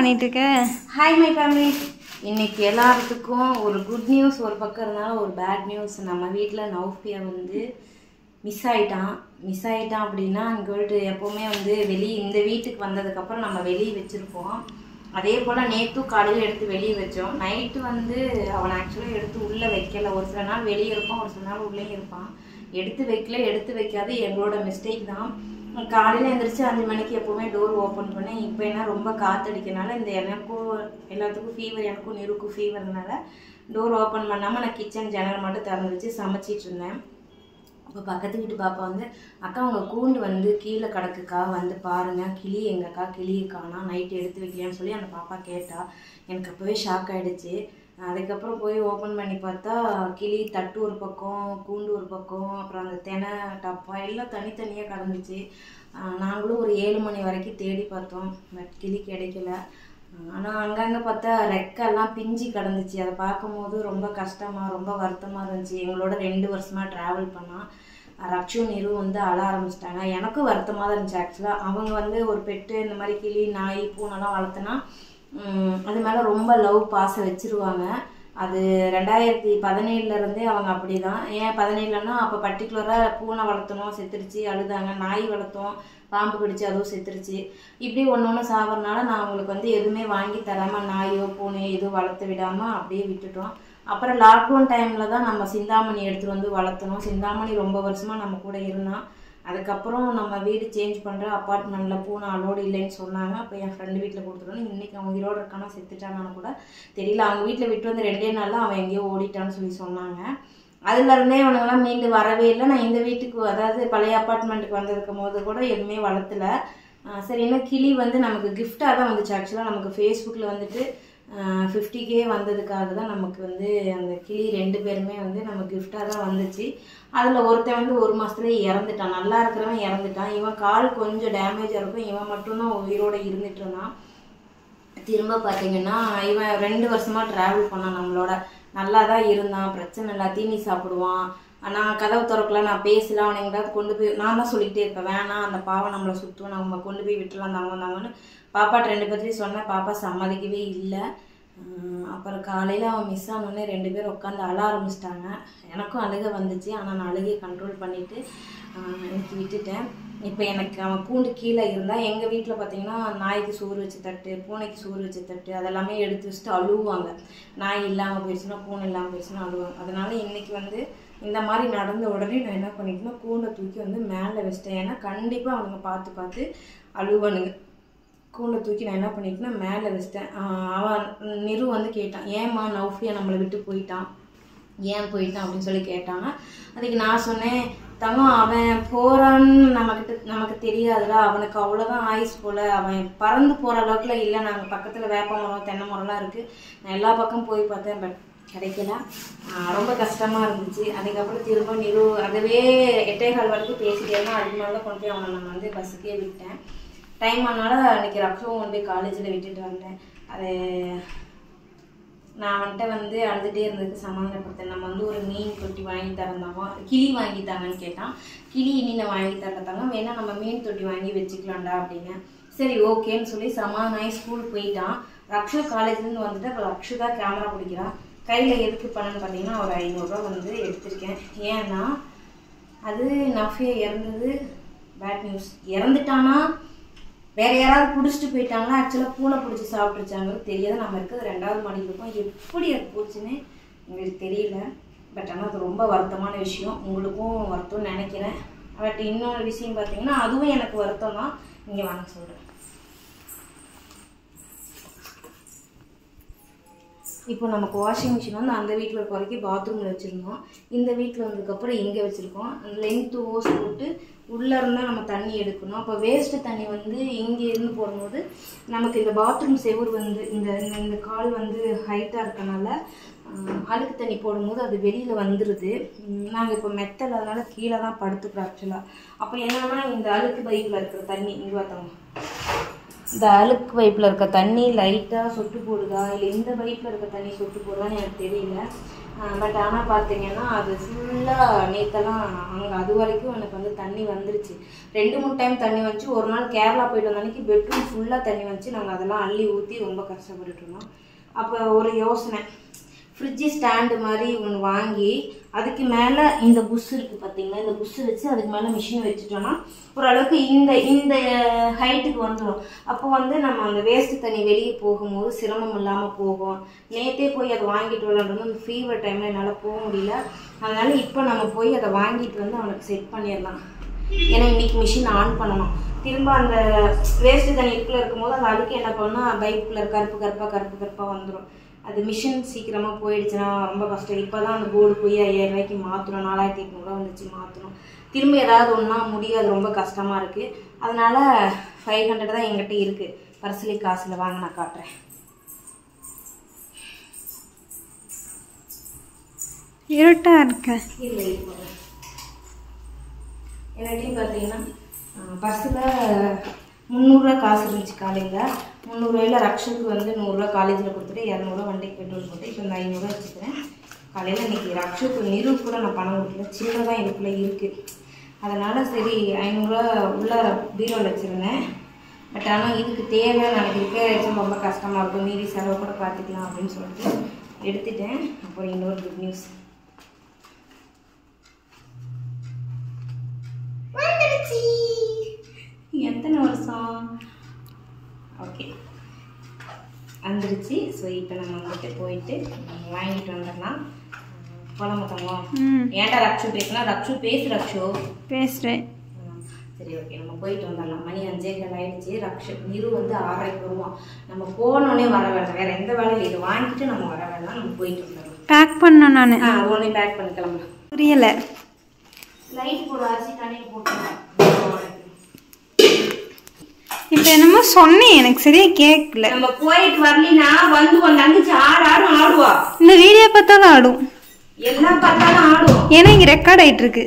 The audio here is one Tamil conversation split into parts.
பண்ணிட்டு இருக்க ஹாய் மை ஃபேமிலி இன்னைக்கு எல்லாத்துக்கும் ஒரு குட் நியூஸ் ஒரு பக்கம் இருந்தாலும் ஒரு பேட் நியூஸ் நம்ம வீட்டில் நௌஃபியா வந்து மிஸ் ஆயிட்டான் மிஸ் ஆயிட்டான் அப்படின்னா சொல்லிட்டு எப்போவுமே வந்து வெளியே இந்த வீட்டுக்கு வந்ததுக்கப்புறம் நம்ம வெளியே வச்சுருப்போம் அதே போல் நேற்றும் காலையில் எடுத்து வெளியே வச்சோம் நைட்டு வந்து அவனை ஆக்சுவலாக எடுத்து உள்ளே வைக்கல ஒரு சில நாள் வெளியே இருப்பான் ஒரு சில நாள் உள்ளே இருப்பான் எடுத்து வைக்கல எடுத்து வைக்காது எங்களோட மிஸ்டேக் தான் காலையில் எழுந்திரிச்சு அஞ்சு மணிக்கு எப்போவுமே டோர் ஓப்பன் பண்ணேன் இப்போ என்ன ரொம்ப காத்தடிக்கனால இந்த எனக்கும் எல்லாத்துக்கும் ஃபீவர் எனக்கும் நிருக்கும் ஃபீவர்னால டோர் ஓப்பன் பண்ணாமல் நான் கிச்சன் ஜன்னல் மட்டும் திறந்து வச்சு சமைச்சிட்டு இருந்தேன் அப்போ பக்கத்து வீட்டு பாப்பா வந்து அக்கா உங்கள் கூண்டு வந்து கீழே கிடக்குக்கா வந்து பாருங்க கிளி எங்கக்கா கிளியை காணா நைட்டு எடுத்து வைக்கலையான்னு சொல்லி அந்த பாப்பா கேட்டா எனக்கு அப்போவே ஷாக் ஆயிடுச்சு அதுக்கப்புறம் போய் ஓப்பன் பண்ணி பார்த்தா கிளி தட்டு ஒரு பக்கம் கூண்டு ஒரு பக்கம் அப்புறம் அந்த தெனை டப்பா எல்லாம் தனித்தனியாக கிடந்துச்சு ஆஹ் நாங்களும் ஒரு ஏழு மணி வரைக்கும் தேடி பார்த்தோம் பட் கிளி கிடைக்கல ஆனால் அங்கங்கே பார்த்தா ரெக்கெல்லாம் பிஞ்சு கிடந்துச்சு அதை பார்க்கும்போது ரொம்ப கஷ்டமாக ரொம்ப வருத்தமாக இருந்துச்சு எங்களோட ரெண்டு வருஷமாக ட்ராவல் பண்ணால் ரக்ஷு நீரு வந்து அழ ஆரம்பிச்சிட்டாங்க எனக்கும் வருத்தமாக தான் இருந்துச்சு ஆக்சுவலாக அவங்க வந்து ஒரு பெட்டு இந்த மாதிரி கிளி நாய் பூனைலாம் வளர்த்துனா உம், அது மேலே ரொம்ப லவ் பாசம் வச்சிருவாங்க அது ரெண்டாயிரத்தி பதினேழுல இருந்தே அவங்க அப்படிதான் ஏன் பதினேழுலன்னா அப்போ பர்டிகுலராக பூனை வளர்த்தணும் செத்துருச்சு அழுதாங்க நாய் வளர்த்தோம் பாம்பு கடிச்சு அதுவும் செத்துருச்சு இப்படி ஒன்று ஒன்று சாப்பிட்றனால நான் அவங்களுக்கு வந்து எதுவுமே வாங்கி தராமல் நாயோ பூனையோ எதுவும் வளர்த்து விடாமல் அப்படியே விட்டுட்டோம் அப்புறம் லாக்டவுன் டைமில் தான் நம்ம சிந்தாமணி எடுத்துகிட்டு வந்து வளர்த்தணும் சிந்தாமணி ரொம்ப வருஷமாக நம்ம கூட இருந்தான் அதுக்கப்புறம் நம்ம வீடு சேஞ்ச் பண்ணுற அப்பார்ட்மெண்ட்டில் பூனை அலோடு இல்லைன்னு சொன்னாங்க அப்போ என் ஃப்ரெண்டு வீட்டில் கொடுத்துட்டோம் இன்றைக்கி அவன் உயிரோடு இருக்கானா செத்துட்டானான்னு கூட தெரியல அவங்க வீட்டில் விட்டு வந்து ரெண்டே நாளில் அவன் எங்கேயோ ஓடிட்டான்னு சொல்லி சொன்னாங்க அதுல இருந்தே அவனுங்கெல்லாம் மீண்டு வரவே இல்லை நான் இந்த வீட்டுக்கு அதாவது பழைய அப்பார்ட்மெண்ட்டுக்கு வந்திருக்கும் போது கூட எதுவுமே வளர்த்தல ஆஹ் சரி என்ன கிளி வந்து நமக்கு கிஃப்டாக தான் வந்துச்சு ஆக்சுவலாக நமக்கு ஃபேஸ்புக்கில் வந்துட்டு ஃபிஃப்டி கே வந்ததுக்காக தான் நமக்கு வந்து அந்த கிளி ரெண்டு பேருமே வந்து நமக்கு கிஃப்டாக தான் வந்துச்சு அதில் ஒருத்தன் வந்து ஒரு மாதத்துலேயே இறந்துட்டான் நல்லா இருக்கிறவன் இறந்துட்டான் இவன் கால் கொஞ்சம் டேமேஜாக இருக்கும் இவன் மட்டும்தான் உயிரோட இருந்துட்டு இருந்தான் திரும்ப பார்த்தீங்கன்னா இவன் ரெண்டு வருஷமா டிராவல் பண்ணான் நம்மளோட நல்லா தான் இருந்தான் பிரச்சனை இல்லை தீனி சாப்பிடுவான் நான் கதவு திறக்கல நான் பேசல அவனை எங்கேயாவது கொண்டு போய் நான் தான் சொல்லிக்கிட்டே இருப்பேன் வேணாம் அந்த பாவம் நம்மளை சுற்றும் நம்ம கொண்டு போய் விட்டுலாம் தாங்க தாங்கன்னு பாப்பாட்ட ரெண்டு பேர்த்தையும் சொன்னேன் பாப்பா சம்மதிக்கவே இல்லை உம் அப்புறம் காலையில் அவன் மிஸ் ஆனோடனே ரெண்டு பேரும் உட்காந்து அழ ஆரம்பிச்சிட்டாங்க எனக்கும் அழுக வந்துச்சு ஆனால் நான் அழுகையை கண்ட்ரோல் பண்ணிட்டு ஆஹ் இன்னைக்கு விட்டுட்டேன் இப்போ எனக்கு அவன் கூண்டு கீழே இருந்தால் எங்கள் வீட்டில் பார்த்தீங்கன்னா நாய்க்கு சோறு வச்சு தட்டு பூனைக்கு சோறு வச்சு தட்டு அதெல்லாமே எடுத்து வச்சுட்டு அழுவாங்க நாய் இல்லாமல் போயிடுச்சுன்னா பூனை இல்லாமல் போயிடுச்சுன்னா அழுவாங்க அதனால இன்னைக்கு வந்து இந்த மாதிரி நடந்த உடனே நான் என்ன பண்ணிட்டேன்னா கூண்டை தூக்கி வந்து மேலே வச்சிட்டேன் ஏன்னா கண்டிப்பாக அவனுங்க பார்த்து பார்த்து அழுவானுங்க கூண்டை தூக்கி நான் என்ன பண்ணிட்டேன்னா மேலே வச்சிட்டேன் ஆஹ் அவன் நிரு வந்து கேட்டான் ஏம்மா நௌஃபியா நம்மளை விட்டு போயிட்டான் ஏன் போயிட்டான் அப்படின்னு சொல்லி கேட்டாங்க அதுக்கு நான் சொன்னேன் தங்கம் அவன் போறான்னு நமக்கிட்ட நமக்கு தெரியாதுல அவனுக்கு அவ்வளோதான் ஆயுஸ் போல அவன் பறந்து போகிற அளவுக்குல இல்லை நாங்கள் பக்கத்தில் வேப்ப மரம் தென்னை மரம்லாம் இருக்குது நான் எல்லா பக்கம் போய் பார்த்தேன் பட் கிடைக்கல ஆஹ் ரொம்ப கஷ்டமாக இருந்துச்சு அதுக்கப்புறம் திரும்ப நிறு அதுவே எட்டே கால் வரைக்கும் பேசிட்டே இருந்தான் அதுக்கு மேலே தான் கொண்டு போய் அவனை நான் வந்து பஸ்ஸுக்கே விட்டேன் டைம் ஆனால அன்னைக்கு ரக்ஷவும் கொண்டு போய் காலேஜில் விட்டுட்டு வந்தேன் அது நான் வந்துட்டு வந்து அழுதுகிட்டே இருந்ததுக்கு சமாதானப்படுத்தேன் நம்ம வந்து ஒரு மீன் தொட்டி வாங்கி தரந்தாமா கிளி வாங்கி தாங்கன்னு கேட்டான் கிளி இனி நான் வாங்கி தரத்தாங்க வேணா நம்ம மீன் தொட்டி வாங்கி வச்சுக்கலாம்டா அப்படின்னு சரி ஓகேன்னு சொல்லி சமாதானாய் ஸ்கூல் போயிட்டான் ரக்ஷு காலேஜ்லேருந்து வந்துட்டு அப்போ ரக்ஷு தான் கேமரா பிடிக்கிறான் கையில் எதுக்கு பண்ணேன்னு பார்த்தீங்கன்னா ஒரு ஐநூறுரூவா வந்து எடுத்திருக்கேன் ஏன்னா அது நஃபியா இறந்தது பேட் நியூஸ் இறந்துட்டானா வேற யாராவது பிடிச்சிட்டு போயிட்டாங்களா ஆக்சுவலாக பூனை பிடிச்சி சாப்பிட்டுருச்சாங்கிறது தெரியாது நம்ம இருக்கிறது ரெண்டாவது மாடியில் இருக்கோம் எப்படி அது போச்சுன்னு எங்களுக்கு தெரியல பட் ஆனால் அது ரொம்ப வருத்தமான விஷயம் உங்களுக்கும் வருத்தம்னு நினைக்கிறேன் பட் இன்னொரு விஷயம் பார்த்தீங்கன்னா அதுவும் எனக்கு வருத்தம் தான் இங்கே வாங்க சொல்கிறேன் இப்போ நமக்கு வாஷிங் மிஷின் வந்து அந்த வீட்டில் இருக்க வரைக்கும் பாத்ரூமில் வச்சுருந்தோம் இந்த வீட்டில் வந்ததுக்கப்புறம் இங்கே வச்சுருக்கோம் லென்த்து ஓஸ் போட்டு உள்ளே இருந்தால் நம்ம தண்ணி எடுக்கணும் அப்போ வேஸ்ட்டு தண்ணி வந்து இங்கே இருந்து போடும்போது நமக்கு இந்த பாத்ரூம் செவுர் வந்து இந்த இந்த- இந்த கால் வந்து ஹைட்டாக இருக்கனால ஆஹ், அழுக்கு தண்ணி போடும்போது அது வெளியில் வந்துடுது நாங்கள் இப்போ மெத்தல் அதனால கீழே தான் படுத்துக்கிறோம் ஆக்சுவலாக அப்போ என்னன்னா இந்த அழுக்கு பைப்பில் இருக்கிற தண்ணி இங்கே பார்த்தோம் இந்த அழுக்கு பைப்பில் இருக்க தண்ணி லைட்டாக சொட்டு போடுதா இல்லை இந்த பைப்பில் இருக்க தண்ணி சொட்டு போடுதான்னு எனக்கு தெரியல பட் ஆனால் பார்த்தீங்கன்னா அது ஃபுல்லாக நேற்றெல்லாம் அங்கே அது வரைக்கும் எனக்கு வந்து தண்ணி வந்துருச்சு ரெண்டு மூணு டைம் தண்ணி வந்துச்சு ஒரு நாள் கேரளா போயிட்டு வந்த அன்னைக்கு பெட்ரூம் ஃபுல்லாக தண்ணி வந்துச்சு நாங்கள் அதெல்லாம் அள்ளி ஊற்றி ரொம்ப கஷ்டப்பட்டுட்டு இருந்தோம் அப்போ ஒரு யோசனை ஃப்ரிட்ஜு ஸ்டாண்டு மாதிரி ஒன்று வாங்கி அதுக்கு மேலே இந்த புஷ் இருக்குது பார்த்தீங்களா இந்த புஷ் வச்சு அதுக்கு மேலே மிஷின் வச்சுட்டோம்னா ஓரளவுக்கு இந்த இந்த ஹைட்டுக்கு வந்துடும் அப்போ வந்து நம்ம அந்த வேஸ்ட் தண்ணி வெளியே போகும்போது சிரமம் இல்லாமல் போகும் நேற்றே போய் அதை வாங்கிட்டு வரலான்றது அந்த ஃபீவர் டைமில் என்னால் போக முடியல அதனால இப்போ நம்ம போய் அதை வாங்கிட்டு வந்து அவனுக்கு செட் பண்ணிடலாம் ஏன்னா இன்னைக்கு மிஷின் ஆன் பண்ணணும் திரும்ப அந்த வேஸ்ட் தண்ணி இருக்குள்ள இருக்கும்போது அந்த அழுக்கு என்ன பண்ணால் பைப்புக்குள்ள கருப்பு கருப்பாக கருப்பு கருப்பாக வந்துடும் அது மிஷின் சீக்கிரமாக போயிடுச்சுன்னா ரொம்ப கஷ்டம் இப்போ தான் அந்த போர்டு போய் ஐயாயிரம் ரூபாய்க்கு மாற்றணும் நாலாயிரத்தி எட்நூறுவா வந்துச்சு மாற்றணும் திரும்ப ஏதாவது ஒன்றா முடியாது ரொம்ப கஷ்டமாக இருக்குது அதனால ஃபைவ் ஹண்ட்ரட் தான் எங்கிட்ட இருக்குது பர்சலி காசில் வாங்க நான் காட்டுறேன் இருட்டா இருக்க இல்லை இப்போ எல்லாத்தையும் பார்த்தீங்கன்னா பஸ்ஸில் முந்நூறுரூவா காசு இருந்துச்சு காலையில் முந்நூறுரூவாயில் ரக்ஷனுக்கு வந்து நூறுரூவா காலேஜில் கொடுத்துட்டு இரநூறுவா வண்டிக்கு பெட்ரோல் போட்டு இப்போ இந்த ஐநூறுரூவா வச்சுக்கிறேன் காலையில் இன்னைக்கு ரக்ஷுக்கு நிறு கூட நான் பணம் கொடுக்கல சின்னதாக இதுக்குள்ளே இருக்குது அதனால் சரி ஐநூறுரூவா உள்ள பீரோவில் வச்சுருந்தேன் பட் ஆனால் இதுக்கு தேவை நாளைக்கு ரிப்பேர் ஆகிடுச்சும் ரொம்ப கஷ்டமாக இருக்கும் மீதி செலவு கூட பார்த்துக்கலாம் அப்படின்னு சொல்லிட்டு எடுத்துட்டேன் அப்புறம் இன்னொரு குட் நியூஸ் வந்துடுச்சு எத்தனை வருஷம் ஓகே வந்துருச்சு ஸோ இப்போ நம்ம வந்துட்டு போயிட்டு வாங்கிட்டு வந்துடலாம் போலாமா தங்கம் ம் ஏன்டா ரக்ஷு பேசுனா ரக்ஷு பேசு ரக்ஷு பேசுகிறேன் ம், சரி ஓகே நம்ம போயிட்டு வந்துடலாம் மணி அஞ்சே கால் ஆயிடுச்சு ரக்ஷு நிரு வந்து ஆறரைக்கு வருவான் நம்ம போனோடனே வர வேண்டாம் வேற எந்த வேலையும் இது வாங்கிட்டு நம்ம வர வேண்டாம் நம்ம போயிட்டு வந்துடலாம் பேக் பண்ணேன் நான் ஆ ஒன்றே பேக் பண்ணி கிளம்பலாம் புரியலை லைட் போடு அரிசி தண்ணியில் போட்டு இப்போ என்னமோ சொன்னேன் எனக்கு சரியா கேட்கல நம்ம போயிட்டு வரலினா வந்து உன் தங்கச்சி ஆடு ஆடு ஆடுவா இந்த வீடியோ பார்த்தாலும் ஆடும் எல்லாம் பார்த்தாலும் ஆடும் ஏன்னா இங்கே ரெக்கார்ட் ஆயிட்டு இருக்கு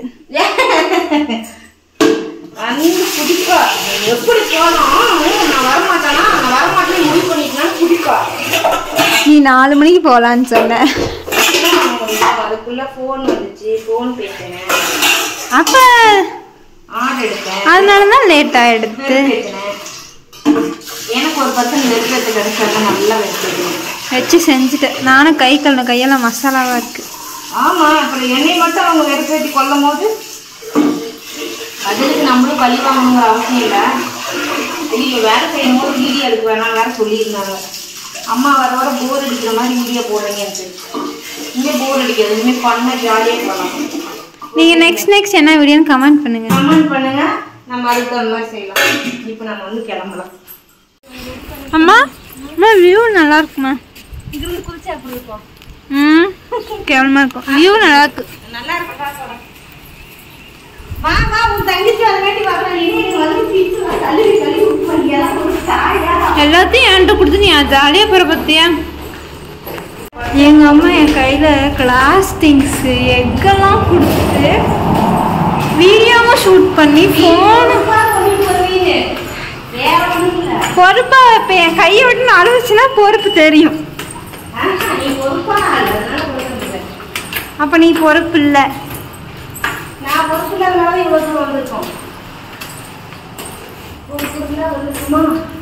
வந்து குடிப்பா எப்படி போனோம் நான் வரமாட்டேனா நான் வரமாட்டேன்னு முடிவு பண்ணிட்டேன் குடிப்பா நீ நாலு மணிக்கு போகலான்னு சொன்ன அதுக்குள்ள ஃபோன் வந்துச்சு ஃபோன் பேசினேன் அப்போ ஆர்டர் எடுத்தேன் அதனால தான் லேட் ஆகிடுது வெறுப்பேத்தினேன். எனக்கு ஒரு பர்சன்ட் வெறுப்பேற்று கிடைச்சாங்க நல்லா வெறுப்பேற்றுவேன் வச்சு செஞ்சுட்டேன் நானும் கை கழுன கையெல்லாம் மசாலாவாக இருக்கு ஆமா அப்புறம் என்னை மட்டும் அவங்க வெறுப்பேற்றி கொல்லும் போது அதுக்கு நம்மளும் பழி வாங்கணுங்கிற அவசியம் இல்லை ஐயோ வேலை செய்யும் போது வீடியோ எடுக்க வேணாம் வேற சொல்லியிருந்தாங்க அம்மா வர வர போர் அடிக்கிற மாதிரி வீடியோ போடுறீங்கன்ட்டு இனிமேல் போர் அடிக்காது இனிமேல் பண்ண ஜாலியாக போகலாம் நீங்கள் நெக்ஸ்ட் நெக்ஸ்ட் என்ன வீடியோன்னு கமெண்ட் பண்ணுங்க கமெண்ட் பண்ணுங்க நம்ம அதுக்கு தகுந்த மாதிரி செய்யலாம் இப்போ நம்ம வந்து கிளம்பலாம் அம்மா அம்மா வியூ நல்லா இருக்குமா இங்கிருந்து குளிச்சு அப்படி இருக்கும் ம் கேவலமாக இருக்கும் வியூ நல்லா இருக்கு நல்லா இருக்கா சொல்றேன் வா வா உன் தங்கச்சி வர வேண்டி வரலாம் இனி நீ வந்து சீட்டு வா, தள்ளி தள்ளி விட்டு ஒரு தாயா எல்லாத்தையும் என்கிட்ட கொடுத்து நீ ஜாலியாக போகிற பத்தியா எங்கள் அம்மா என் கையில் கிளாஸ் திங்ஸு எக்கெல்லாம் கொடுத்து வீடியோவும் ஷூட் பண்ணி ஃபோனு கொண்டுட்டு வருவீங்க வேற ஒண்ணும் இல்ல பொறுப்பாக இப்போ என் கையை விட்டு நான் அழுதுச்சுன்னா பொறுப்பு தெரியும் ஆஹா, நீ பொறுப்பான ஆளு அதனால பொறுப்பு இல்லை. அப்போ நீ பொறுப்பு இல்லை நான் பொறுப்பு இல்லாதனால இவ்வளவு தூரம் வந்திருக்கோம் பொறுப்பு இருந்தா வந்துருக்குமா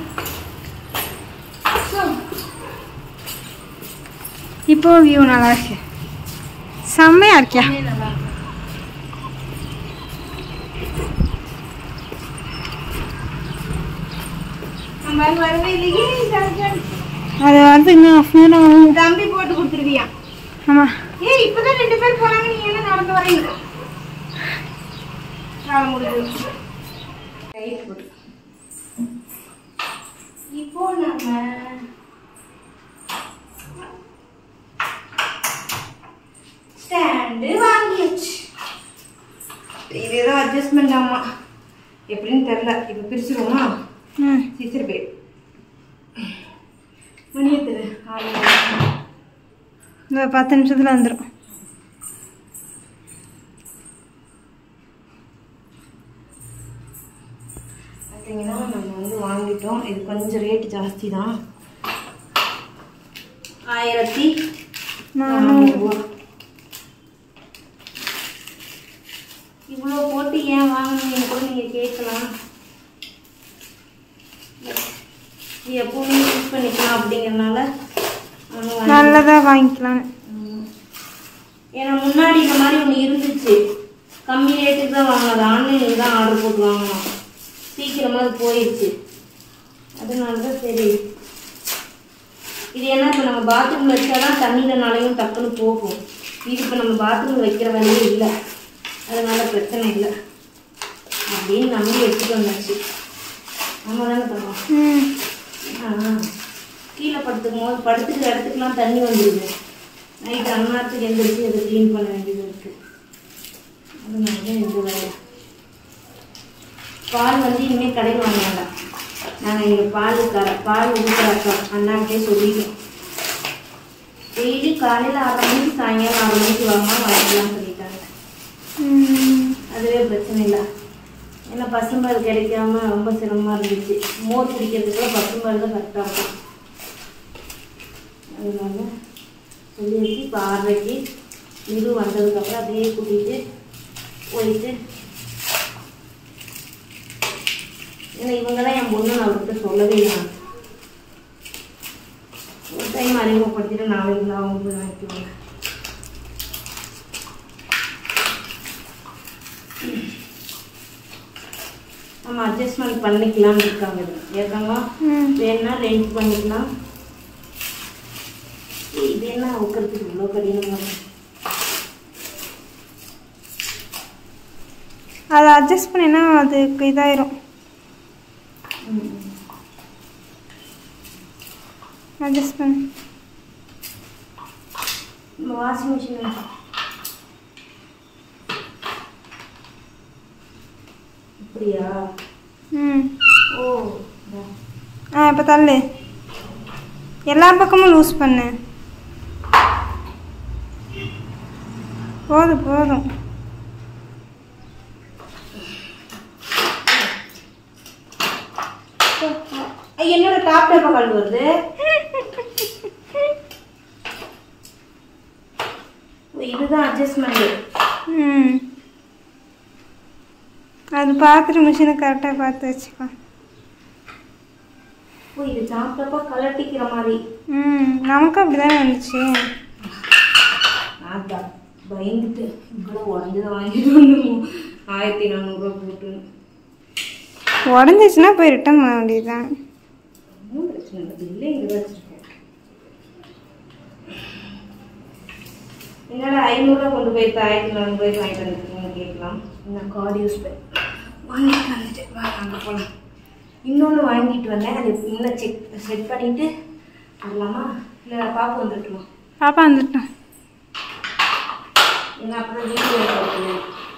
இப்போ வியூ நல்லா இருக்கு செம்மையா இருக்கியா நம்ம வரவே இல்லையே சரஜன். அது வந்து இன்னும் half an hour ஆகும். தம்பி போட்டு கொடுத்துருவியா ஆமா ஏய் இப்பதான் ரெண்டு பேர் போனாங்க நீ என்ன நடந்து வரீங்க வேலை முடிஞ்சு ரைட் போட்டு இப்போ நம்ம ஸ்டாண்டு வாங்கியாச்சு இதேதான் அட்ஜஸ்ட்மெண்ட் ஆமா எப்படின்னு தெரில இப்போ பிரிச்சுருவோமா ம் சீசர் பேர் மணி எத்தனை ஆறு மணி. இந்த பத்து நிமிஷத்துல வந்துடும் பார்த்தீங்கன்னா நம்ம வந்து வாங்கிட்டோம் இது கொஞ்சம் ஜாஸ்தி தான் ஆயிரத்தி நானூறு ரூபா இவ்வளோ போட்டு ஏன் வாங்கினீங்கன்னு கூட நீங்கள் கேட்கலாம் இது எப்பவுமே யூஸ் பண்ணிக்கலாம் அப்படிங்கிறனால நானும் வாங்கி- நல்லதாக வாங்கிக்கலான்னு ஆமா. ஏன்னா முன்னாடி இந்த மாதிரி ஒன்று இருந்துச்சு கம்மி ரேட்டுக்கு தான் வாங்கினது ஆன்லைனில் தான் ஆர்டர் போட்டு வாங்கினோம் சீக்கிரமாக அது போயிடுச்சு அதனால தான் சரி இது என்ன இப்போ நம்ம பாத்ரூமில் வச்சா தான் தண்ணியில் நாளையும் டக்குன்னு போகும் இது இப்போ நம்ம பாத்ரூமில் வைக்கிற வேலையே இல்லை அதனால பிரச்சனை இல்லை அப்படின்னு நம்பி எடுத்துட்டு வந்தாச்சு நம்ம தானே பண்ணுவோம் ம் ஆ, கீழே படுத்துக்கும் போது படுத்துக்கிற இடத்துக்குலாம் தண்ணி வந்துடுது நைட் அந்நேரத்துக்கு எந்திரிச்சு அதை க்ளீன் பண்ண வேண்டியது இருக்கு அதனால தான் இந்த வேலை பால் வந்து இனிமேல் கடையில் வாங்க வேண்டாம் நாங்கள் இங்கே பால் கர பால் ஊற்றுறக்கா அண்ணாக்கிட்டே சொல்லிட்டோம் டெய்லி காலையில் ஆறு மணிக்கு சாயங்காலம் ஆறு மணிக்கு வாங்க வாங்கிக்கலாம்னு சொல்லிட்டாங்க ம் அதுவே பிரச்சனை இல்லை ஏன்னா பசும்பால் கிடைக்காம ரொம்ப சிரமமாக இருந்துச்சு மோர் குடிக்கிறதுக்குள்ள பசும்பால் தான் கரெக்டாக இருக்கும் அதனால சொல்லி வச்சு இப்போ ஆறரைக்கு இரு வந்ததுக்கப்புறம் அப்படியே கூட்டிகிட்டு போயிட்டு ஏன்னா இவங்க தான் என் பொண்ணு நான் அவர்கிட்ட சொல்லவே இல்லை ஒரு டைம் அறிமுகப்படுத்திட்டு நாளைக்கு இருந்து அவங்க போய் வாங்கிக்குவாங்க நம்ம அட்ஜஸ்ட்மெண்ட் பண்ணிக்கலாம்னு இருக்காங்க இது ஏற்கனவே ம் வேணா ரெண்ட் பண்ணிக்கலாம் இது என்ன உட்கறதுக்கு இவ்வளோ கடினமாக இருக்கு? அதை அட்ஜஸ்ட் பண்ணினா அதுக்கு இதாயிரும் ம். அட்ஜஸ்ட் பண்ணு நம்ம வாஷிங் மிஷின் அப்படியா ம் ஓ இதா. ஆ இப்போ தள்ளு எல்லா பக்கமும் லூஸ் பண்ணு போதும் போதும் ஐய், என்னோட டாப் டேப்பா கல் வருது ஓ, இதுதான் அட்ஜஸ்ட்மெண்ட் ம் அது பார்த்துட்டு மிஷினை கரெக்டாக பார்த்து வச்சுக்கோ ஓ இது டாப் டேப்பா கலட்டிக்கிற மாதிரி ம் நமக்கு அப்படி தானே வந்துச்சு நான் த- பயந்துட்டு இவ்வளோ உடஞ்சதை வாங்கிட்டு வந்துருவோம் ஆயிரத்தி நானூறுரூவா போட்டு உடஞ்சிச்சுன்னா போய் ரிட்டர்ன் பண்ண வேண்டியதுதான் ஒன்றும் பிரச்சனை இல்லை பில்லே இங்கே தான் வச்சுருக்கேன் என்னடா ஐநூறுரூவா கொண்டு போய் ஆயிரத்தி நானூறுபாய்க்கு வாங்கிட்டு வந்துருக்கீங்கன்னு கேட்கலாம் நான் கார்டு யூஸ் பண்ணி வாங்கிட்டு வந்துட்டேன் வா அங்கே போகலாம் இன்னொன்று வாங்கிட்டு வந்தேன் அது இன்னும் செக் செட் பண்ணிவிட்டு வரலாமா இல்லை பாப்பா வந்துட்டுமா பாப்பா வந்துட்டோம் என்ன அப்புறம் வீடியோ எடுக்கிறது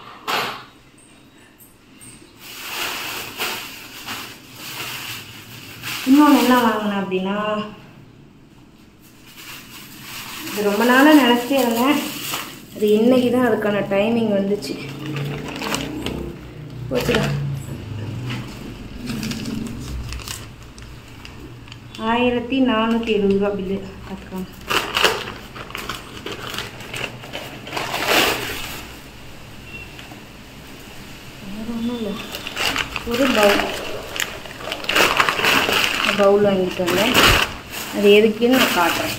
இன்னொன்று என்ன வாங்கினேன் அப்படின்னா இது ரொம்ப நாளாக நினச்சிட்டே இருந்தேன் அது இன்னைக்கு தான் அதுக்கான டைமிங் வந்துச்சு போச்சுடா ஆயிரத்தி நானூற்றி எழுபது ரூபா பில்லு பார்த்துக்கோங்க வேறு ஒன்றும் இல்லை ஒரு பவுல் பவுல் வாங்கிட்டு வந்தேன் அது எதுக்குன்னு நான் காட்டுறேன்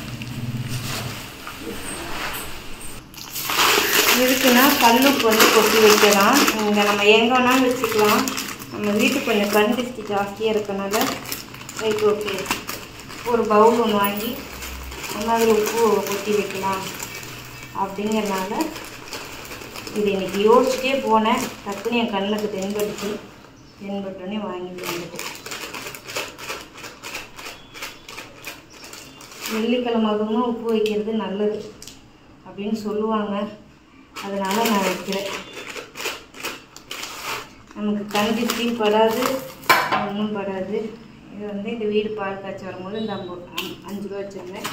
எதுக்குன்னா கல்லுப்பு வந்து கொட்டி வைக்கலாம் இங்கே நம்ம எங்கே வேணாலும் வச்சுக்கலாம் நம்ம வீட்டுக்கு கொஞ்சம் கண் திருஷ்டி ஜாஸ்தியாக இருக்கனால ரைட் ஓகே ஒரு பவுல் ஒன்று வாங்கி நம்ம அதில் உப்பு கொட்டி வைக்கலாம் அப்படிங்கிறனால இது இன்னைக்கு யோசிச்சுட்டே போனேன் டக்குன்னு என் கண்ணுக்கு தென்பட்டுச்சு தென்பட்டோடனே வாங்கிட்டு வந்துட்டேன் வெள்ளிக்கிழமை அதுவும் உப்பு வைக்கிறது நல்லது அப்படின்னு சொல்லுவாங்க அதனால நான் வைக்கிறேன் நமக்கு கண் திருஷ்டியும் படாது ஒன்றும் படாது இது வந்து இந்த வீடு பால் காய்ச்சி வரும்போது இந்த அம்பு அம்- அஞ்சு ரூபா வச்சுருந்தேன்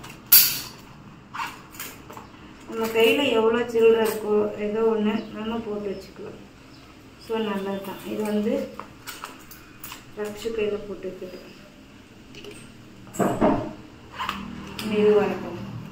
நம்ம கையில் எவ்வளோ சில்லறை இருக்கோ ஏதோ ஒன்று நம்ம போட்டு வச்சுக்கலாம் ஸோ நல்லது தான் இது வந்து ரக்ஷு கையில் போட்டு வைக்கிறது இது வரட்டும்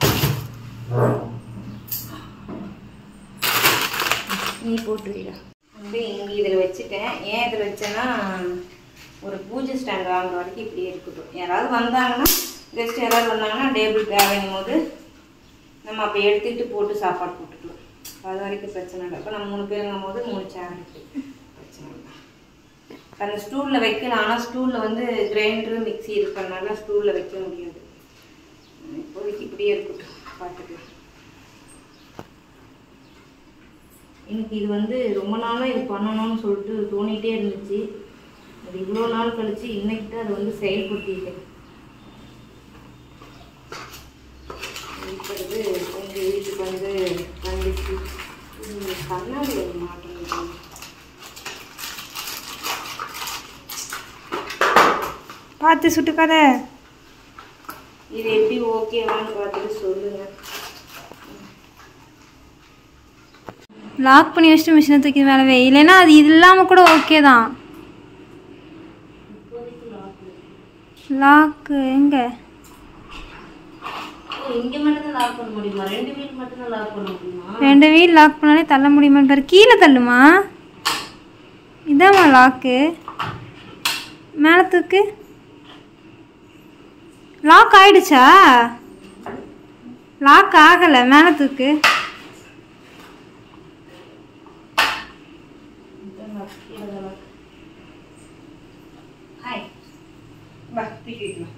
நீ போட்டு வைடா வந்து இங்கே இதில் வச்சுட்டேன் ஏன் இதில் வச்சேன்னா ஒரு பூஜை ஸ்டாண்ட் வாங்குற வரைக்கும் இப்படியே இருக்கட்டும் யாராவது வந்தாங்கன்னா கெஸ்ட் யாராவது வந்தாங்கன்னா டேபிள் தேவைங்கும் போது நம்ம அப்போ எடுத்துக்கிட்டு போட்டு சாப்பாடு போட்டுக்கலாம் அது வரைக்கும் பிரச்சனை இல்லை இப்போ நம்ம மூணு பேருங்கும் போது மூணு சேர் இருக்கு பிரச்சனை இல்லை அந்த ஸ்டூலில் வைக்கலாம் ஆனால் ஸ்டூலில் வந்து கிரைண்டரு மிக்ஸி இருக்கிறதுனால ஸ்டூலில் வைக்க முடியாது இப்போதைக்கு இப்படியே இருக்கட்டும் பார்த்துக்கலாம் எனக்கு இது வந்து ரொம்ப நாளாக இது பண்ணணும்னு சொல்லிட்டு தோணிகிட்டே இருந்துச்சு அது இவ்வளோ நாள் கழிச்சு இன்னைக்கு தான் அது வந்து செயல்படுத்திட்டேன் இருக்கிறது எங்கள் வீட்டுக்கு வந்து வந்துச்சு இது கண்ணாடி ஒரு மாட்டேங்குது பார்த்து சுட்டுக்காத இது எப்படி ஓகேவான்னு பார்த்துட்டு சொல்லுங்க லாக் பண்ணி வச்சுட்டு மிஷினை தூக்கி மேலே வை இல்லைன்னா அது இது இல்லாமல் கூட ஓகே தான் லாக்கு எங்கே இங்கே மட்டும்தான் லாக் பண்ண முடியுமா ரெண்டு வீல் மட்டும்தான் லாக் பண்ண முடியுமா ரெண்டு வீல் லாக் பண்ணாலே தள்ள முடியுமான்னு பாரு கீழே தள்ளுமா இதாம்மா லாக்கு மேலே தூக்கு லாக் ஆயிடுச்சா லாக் ஆகலை மேலே தூக்கு ஹாய் வா தூக்கி வைக்கலாம்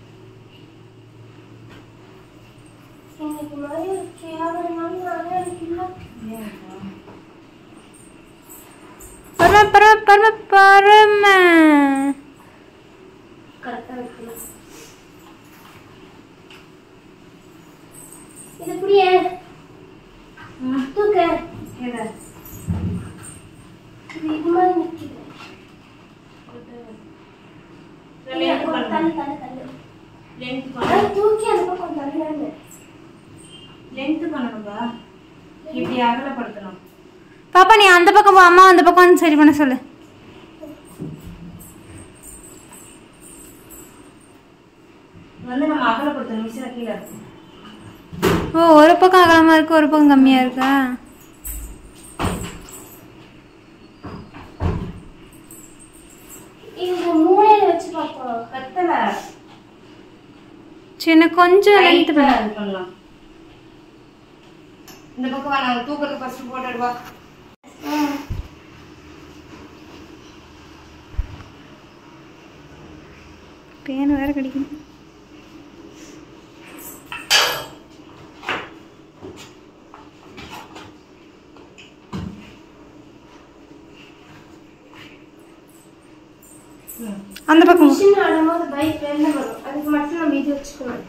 பரம பரம பரம பரம கரெக்டாக வைக்கலாம் இது புரிய தூக்க எதை இது இது மாதிரி நிக்குது லென்த் கொஞ்சம் பண்ணு தள்ளு தள்ளு தள்ளு லென்த் பண்ணு அதான் தூக்கி அந்த பக்கம் தள்ளுன்னு லென்த் பண்ணணும்பா இப்படி அகலப்படுத்தணும் பாப்பா நீ அந்த பக்கம் போ அம்மா அந்த பக்கம் வந்து சரி பண்ண சொல்லு வந்து நம்ம அகலப்படுத்தணும் மிஷினை கீழே இருக்கும் ஓ ஒரு பக்கம் அகலமாக இருக்கு ஒரு பக்கம் கம்மியாக இருக்கா இந்த மூலையில வச்சு பார்ப்போம் கத்தலை சின்ன கொஞ்சம் லென்த் லைட்டாக இது பண்ணலாம் இந்த பக்கம் வா நான் தூக்கத்தை ஃபர்ஸ்ட் போட்டுடுவா பேன் வேற கிடைக்கும் அந்த பக்கம் போ. மிஷின் ஆடும்போது பைக் வெளில வரும் அதுக்கு மட்டும் நம்ம இது வச்சுக்கணும்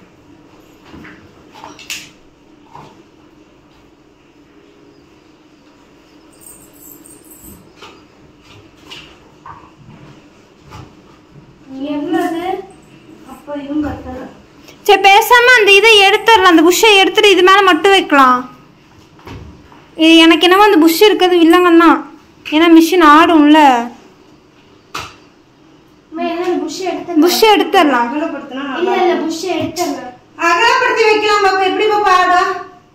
எவ்வளவு அப்போ இதுவும் பத்தல சரி பேசாம அந்த இதை எடுத்துடலாம் அந்த புஷ்ஷை எடுத்துட்டு இது மேல மட்டும் வைக்கலாம் இது எனக்கு என்னமோ அந்த புஷ் இருக்கிறது இல்லைங்கன்னு தான் ஏன்னா மிஷின் ஆடும்ல என்ன புஷ் எடுத்து புஷ் எடுத்துடலாம் அகலப்படுத்தினா இல்ல நல்லா இல்ல புஷ் எடுத்துடலாம் அகலப்படுத்தி வைக்கலாம் பாப்பா எப்படி பாப்பா ஆடும்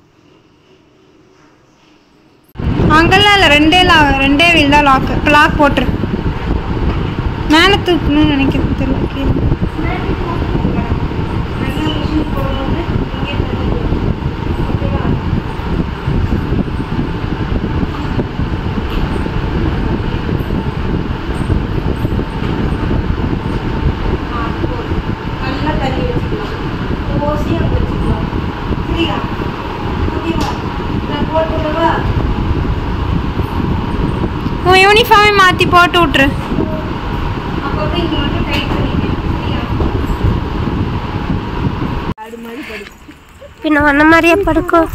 அங்கெல்லாம் இல்லை ரெண்டே லா ரெண்டே வீல் தான் லாக் இப்போ லாக் போட்டுரு மேலே தூக்கணும்னு நினைக்கிறேன் தெரியல கீழே நல்லா மிஷின் போடும்போது இங்கே தள்ளிடும் ஓகேவா ஆ, போதும். நல்லா தள்ளி வச்சுக்கலாம் ஓசியாக வச்சுக்கலாம் சரியா ஓகேவா நான் போட்டுவிடவா உன் யூனிஃபார்மே மாற்றி போட்டு விட்ரு அப்பப்போ இங்கே மட்டும் டைட் பண்ணிட்டேன் சரியா பின்ன ஒன்ன மாதிரியே படுக்கும்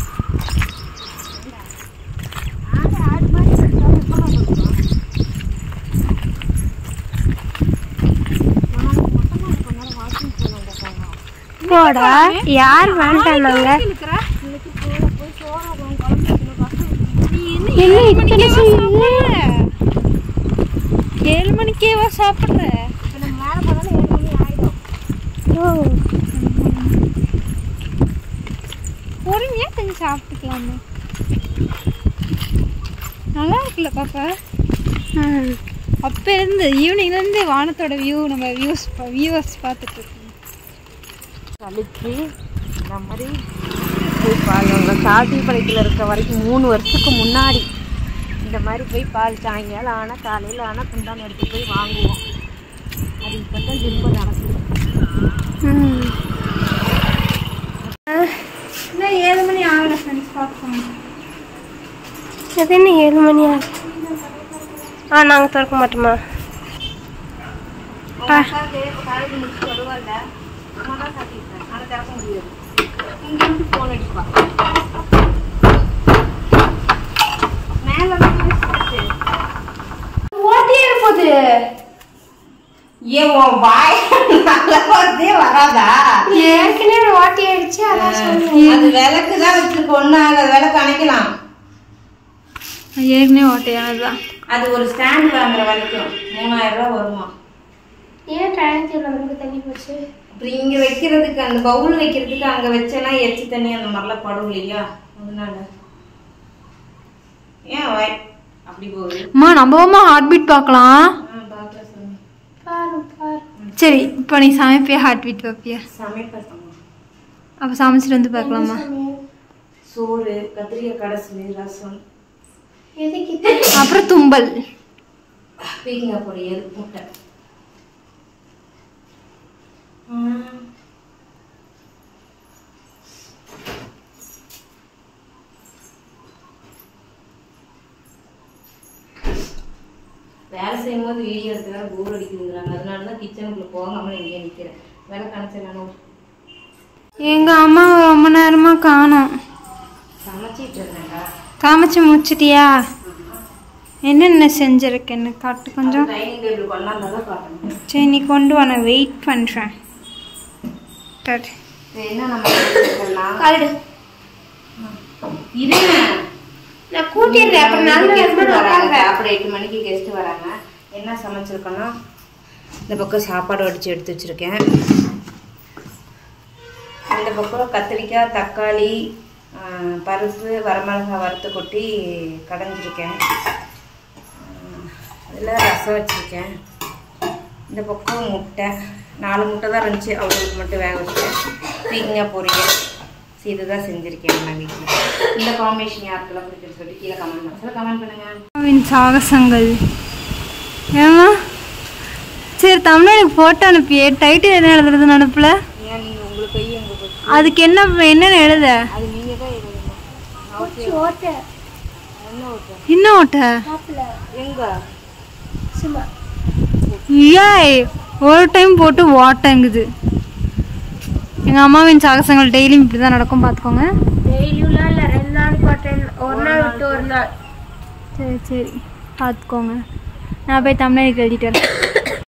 போடா யார் வேண்டாம் என்ன இத்தனை செய்யுங்க ஏழு மணிக்கேவா சாப்பிட்ற ஓ சாப்பிட்டுக்கலாமே நல்லா இருக்குல்ல பாப்பா அப்போ இருந்து ஈவினிங்லேருந்து வானத்தோட வியூ நம்ம வியூஸ் வியூவர்ஸ் பார்த்துட்டு இருக்கோம் கழிச்சு இந்த மாதிரி போய் பால் அவங்க சாத்திப்படைக்கில் இருக்க வரைக்கும் மூணு வருஷத்துக்கு முன்னாடி இந்த மாதிரி போய் பால் சாயங்காலம் ஆனால் காலையில் ஆனால் குண்டான் எடுத்து போய் வாங்குவோம் அது இப்போ தான் திரும்ப நடக்குது இன்னும் ஏழு மணி ஆகலை ஃப்ரெண்ட்ஸ் பார்ப்போம் அது என்ன ஏழு மணி ஆகுது ஆ நாங்கள் திறக்க மாட்டோமா காலேஜ் முடிச்சு வருவாள்ல அம்மா தான் சாத்திருக்கேன் ஆனால் திறக்க முடியாது இங்கிருந்து ஃபோன் அடிப்பா மேலே ஓட்டியே இருப்போது ஏன் உன் வாய் நல்ல வார்த்தையே வராதா ஏற்கனவே ஓட்டி ஆயிடுச்சு அதான் சொன்னேன் அது விளக்கு தான் வச்சிருக்க ஒன்றும் ஆகாது விளக்கு அணைக்கலாம் ஏற்கனவே ஓட்டையானது தான் அது ஒரு ஸ்டாண்ட் வாங்குற வரைக்கும் மூணாயிரம் ரூபா வருமா ஏன் டைரக்ட் நமக்கு தள்ளி போச்சு அப்புறம் இங்க வைக்கிறதுக்கு அந்த பவுல் வைக்கிறதுக்கு அங்க வச்சேன்னா எச்சி தண்ணி அந்த மாதிரிலாம் படும் இல்லையா அதனால ஏன் வாய் அப்படி போகுது அம்மா நம்ம ஹார்ட் பீட் பார்க்கலாம் ஆ, பார்க்கல சாமி. பாரு பாரு சரி இப்போ நீ சமைப்பியா ஹார்ட் பீட் பார்ப்பியா சமைப்பா சாமி. அப்போ சமைச்சிட்டு வந்து பார்க்கலாமா சோறு கத்திரிக்காய் கடைசு ரசம் எதுக்கு இது? அப்புறம் தும்பல் பீக்கங்காய் பொரியல் முட்டை ஆ. வேலை செய்யும்போது வீடியோ எடுத்து வேற போர் அடிக்குதுங்கிறாங்க அதனால தான் கிச்சனுக்குள்ள போகாம இங்கே நிற்கிறேன் வேலை கணச்சிடணும் எங்கள் அம்மா ரொம்ப நேரமாக காணோம் சமைச்சிட்டு இருந்தேன்டா காமிச்சு முடிச்சிட்டியா என்னென்ன செஞ்சிருக்கேன்னு காட்டு கொஞ்சம் டைனிங் டேபிள் கொண்டாந்தா தான் காட்டணும் சரி நீ கொண்டு வா நான் வெயிட் பண்ணுறேன் இது என்ன நம்ம செஞ்சிருக்கோம்னா காலிடு இருங்க நான் கூட்டிடுறேன் அப்புறம் நல்ல கெஸ்ட் நேரமா நான் வராங்க உட்கார்றேன். அப்புறம் எட்டு மணிக்கு கெஸ்ட் வராங்க என்ன சமைச்சிருக்கோன்னா இந்த பக்கம் சாப்பாடு வடிச்சு எடுத்து வச்சிருக்கேன் இந்த பக்கம் கத்திரிக்காய் தக்காளி ஆ, பருப்பு வரமிளகாய் வறுத்து கொட்டி கடைஞ்சிருக்கேன் அதில் ரசம் வச்சுருக்கேன் இந்த பக்கம் முட்டை நாலு முட்டை தான் இருந்துச்சு அவங்களுக்கு மட்டும் வேக வச்சுட்டேன் பீக்கங்காய் பொரியல் ஸோ இதுதான் செஞ்சுருக்கேன் நான் வீட்டில் இந்த காம்பினேஷன் யாருக்கெல்லாம் பிடிக்குன்னு சொல்லி கீழே கமெண்ட் பாக்ஸில் கமெண்ட் பண்ணுங்கள் அம்மாவின் சாகசங்கள் ஏமா சரி தமிழ்நாடுக்கு போட்டோ அனுப்பியே டைட்டில் என்ன எழுதுறதுன்னு அனுப்பல ஏன் நீங்கள் உங்களுக்கு கை எங்கே போச்சு அதுக்கு என்ன என்னன்னு எழுத அது நீங்கள் தான் எழுதணும் போச்சு, ஓட்டை என்ன ஓட்டு என்ன ஓட்ட மாப்பிள்ள எங்கே சும்மா ஏய் ஒரு டைம் போட்டு ஓட்டங்குது எங்கள் அம்மாவின் சாகசங்கள் டெய்லியும் இப்படி தான் நடக்கும் பார்த்துக்கோங்க டெய்லியும்லாம் இல்லை ரெண்டு நாளைக்கு ஒரு time, ஒரு நாள் விட்டு ஒரு நாள் சரி சரி பார்த்துக்கோங்க நான் போய் தமிழ்நாடுக்கு எழுதிட்டு வரேன்